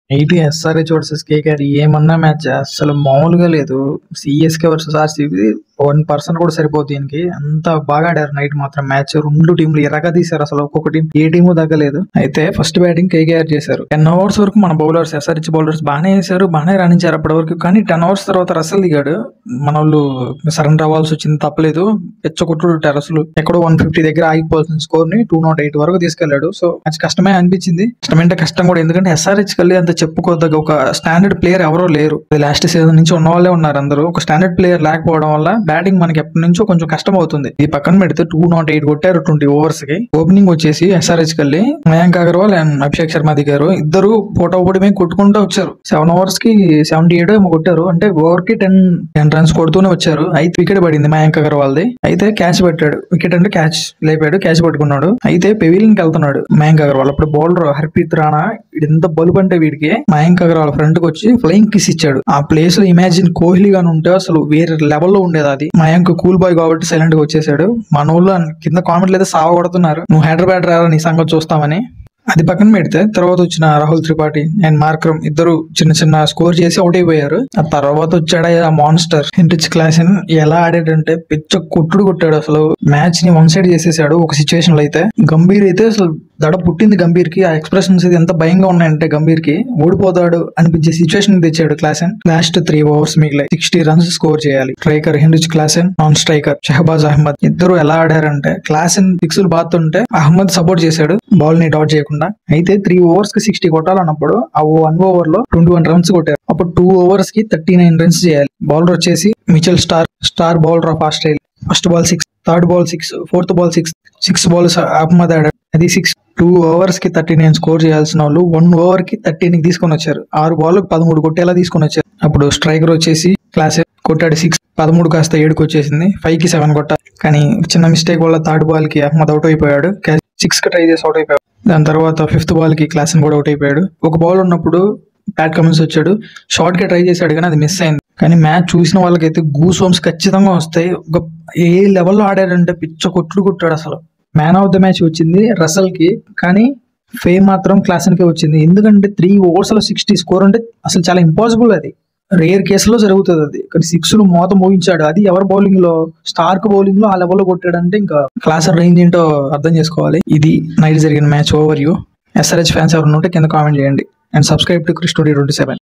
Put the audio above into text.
eighty SRH versus KKR ఏమన్నా match అసలు మామూలుగా లేదు CSK versus RCB one person కూడా సరిపోతుంది దీనికి అంత బాగా ఆడారు నైట్ మాత్రం మ్యాచ్ రెండు టీంలు ఎర్రగా తీశారు అసలు ఒక్కొక్క టీం ఏ టీము తగ్గలేదు అయితే ఫస్ట్ బ్యాటింగ్ కేకేఆర్ చేశారు టెన్ అవర్స్ వరకు మన బౌలర్స్ ఎస్ఆర్హెచ్ బౌలర్స్ బాగానే వేశారు బాగానే రాణించారు అప్పటి వరకు కానీ టెన్ అవర్స్ తర్వాత రసల్ దిగాడు మన వాళ్ళు సరెండర్ అవ్వాల్సి వచ్చింది తప్పలేదు పెచ్చకొట్టుడు టెరస్లు ఎక్కడో వన్ ఫిఫ్టీ దగ్గర ఆగిపోవాల్సిన స్కోర్ ని టూ నాట్ ఎయిట్ వరకు తీసుకెళ్లాడు సో మ్యాచ్ కష్టమే అనిపించింది కష్టమంటే కష్టం కూడా ఎందుకంటే ఎస్ఆర్హెచ్ కల్లి అంత చెప్పుకోదగ్గ ఒక స్టాండర్డ్ ప్లేయర్ ఎవరో లేరు లాస్ట్ సీజన్ నుంచి ఉన్న వాళ్ళే ఉన్నారు అందరూ ఒక స్టాండర్డ్ ప్లేయర్ లేకపోవడం వల్ల బ్యాటింగ్ మనకి ఎప్పటి నుంచో కొంచెం కష్టం అవుతుంది ఈ పక్కన పెడితే టూ నాట్ ఎయిట్ కొట్టారు ట్వంటీ ఓవర్స్ కి ఓపెనింగ్ వచ్చేసి ఎస్ఆర్హెచ్ కల్లి మయాంక్ అగర్వాల్ అండ్ అభిషేక్ శర్మ దిగారు ఇద్దరు పోటా పోటీ మీద కొట్టుకుంటూ వచ్చారు సెవెన్ ఓవర్స్ కి సెవెంటీ ఎయిట్ ఏమో కొట్టారు అంటే ఓవర్ కి టెన్ టెన్ రన్స్ కొడుతూనే వచ్చారు అయితే వికెట్ పడింది మయాంక్ అగర్వాల్ది అయితే క్యాచ్ పెట్టాడు వికెట్ అంటే క్యాచ్ లేపాడు క్యాచ్ పట్టుకున్నాడు అయితే పెవిలియన్ కి వెళ్తున్నాడు మయాంక్ అగర్వాల్ అప్పుడు బౌలర్ హర్ప్రీత్ రాణా వీడు ఎంత బలుపు అంటే వీడికి మయాంక్ అగర్వాల్ ఫ్రంట్ కి వచ్చి ఫ్లయింగ్ కిస్ ఇచ్చాడు ఆ ప్లేస్ లో ఇమాజిన్ కోహ్లీ గాని ఉంటే అసలు వేరే లెవెల్లో ఉండేది అది మయాంక్ కూల్ బాయ్ కాబట్టి సైలెంట్ గా వచ్చేసాడు మన ఊళ్ళో కింద కామెంట్లు అయితే సావ కొడుతున్నారు నువ్వు హైదరాబాద్ రారా నీ సంగతి చూస్తామని అది పక్కన పెడితే తర్వాత వచ్చిన రాహుల్ త్రిపాఠి అండ్ మార్క్రమ్ ఇద్దరు చిన్న చిన్న స్కోర్ చేసి అవుట్ అయిపోయారు ఆ తర్వాత వచ్చాడు ఆ మాన్స్టర్ హెన్రిచ్ క్లాసెన్ ఎలా ఆడాడంటే పిచ్చ కొట్టుడు కొట్టాడు అసలు మ్యాచ్ ని వన్ సైడ్ చేసేసాడు ఒక సిచ్యువేషన్ లో అయితే గంభీర్ అయితే అసలు దడ పుట్టింది గంభీర్ కి ఆ ఎక్స్ప్రెషన్స్ ఇది ఎంత భయంగా ఉన్నాయంటే గంభీర్ కి ఓడిపోతాడు అనిపించే సిచ్యువేషన్ తెచ్చాడు క్లాసెన్ లాస్ట్ త్రీ ఓవర్స్ మిగిలాయి సిక్స్టీ రన్స్ స్కోర్ చేయాలి striker Heinrich Klaasen non striker Shahbaz Ahmed ఇద్దరు ఎలా ఆడారంటే క్లాసెన్ సిక్స్ బాతుంటే అహ్మద్ సపోర్ట్ చేశాడు బాల్ ని డాట్ చేయకుండా అయితే త్రీ ఓవర్స్ కి సిక్స్టీ కొట్టాలన్నప్పుడు ఆ వన్ ఓవర్ లో ట్వంటీ వన్ రన్స్ కొట్టారు అప్పుడు టూ ఓవర్స్ కి థర్టీ నైన్ రన్స్ చేయాలి బౌలర్ వచ్చేసి Mitchell Starc Starc bowler of Australia first ball six third ball six fourth ball six six balls Ahmed ఆడాడు అది సిక్స్ టూ ఓవర్స్ కి thirty nine score చేయాల్సిన వాళ్ళు వన్ ఓవర్ కి thirteen తీసుకొని వచ్చారు ఆరు బాల్ పదమూడు కొట్టేలా తీసుకొని వచ్చారు అప్పుడు స్ట్రైకర్ వచ్చేసి క్లాస్ కొట్టాడు సిక్స్ పదమూడు కాస్త ఏడుకి వచ్చేసింది ఫైవ్ కి సెవెన్ కొట్టాలి కానీ చిన్న మిస్టేక్ వల్ల థర్డ్ బాల్ కి అహ్మద్ అవుట్ అయిపోయాడు సిక్స్ కి ట్రై చేసి అవుట్ అయిపోయాడు దాని తర్వాత ఫిఫ్త్ బాల్ కి క్లాస్ కూడా అవుట్ అయిపోయాడు ఒక బాల్ ఉన్నప్పుడు ప్యాట్ కమిన్స్ వచ్చాడు షార్ట్ కి ట్రై చేశాడు కానీ అది మిస్ అయింది కానీ మ్యాచ్ చూసిన వాళ్ళకైతే గూస్ హోమ్స్ ఖచ్చితంగా వస్తాయి ఒక ఏ లెవెల్లో ఆడాడంటే పిచ్చ కొట్లు కొట్టాడు అసలు మ్యాన్ ఆఫ్ ద మ్యాచ్ వచ్చింది రసల్ కి కానీ ఫేమ్ మాత్రం క్లాసన్ కి వచ్చింది ఎందుకంటే త్రీ ఓవర్స్ లో సిక్స్టీ స్కోర్ అంటే అసలు చాలా ఇంపాసిబుల్ అది రేర్ కేసులో జరుగుతుంది అది కానీ సిక్స్ లు మోత మోగించాడు అది ఎవరి బౌలింగ్ లో స్టార్క్ బౌలింగ్ లో ఆ లెవెల్లో కొట్టాడంటే ఇంకా క్లాస్ రేంజ్ ఏంటో అర్థం చేసుకోవాలి ఇది నైట్ జరిగిన match over you SRH fans ఎవరు ఉంటే కింద కామెంట్ చేయండి అండ్ సబ్స్క్రైబ్ టు క్రిస్టోడి ట్వంటీ సెవెన్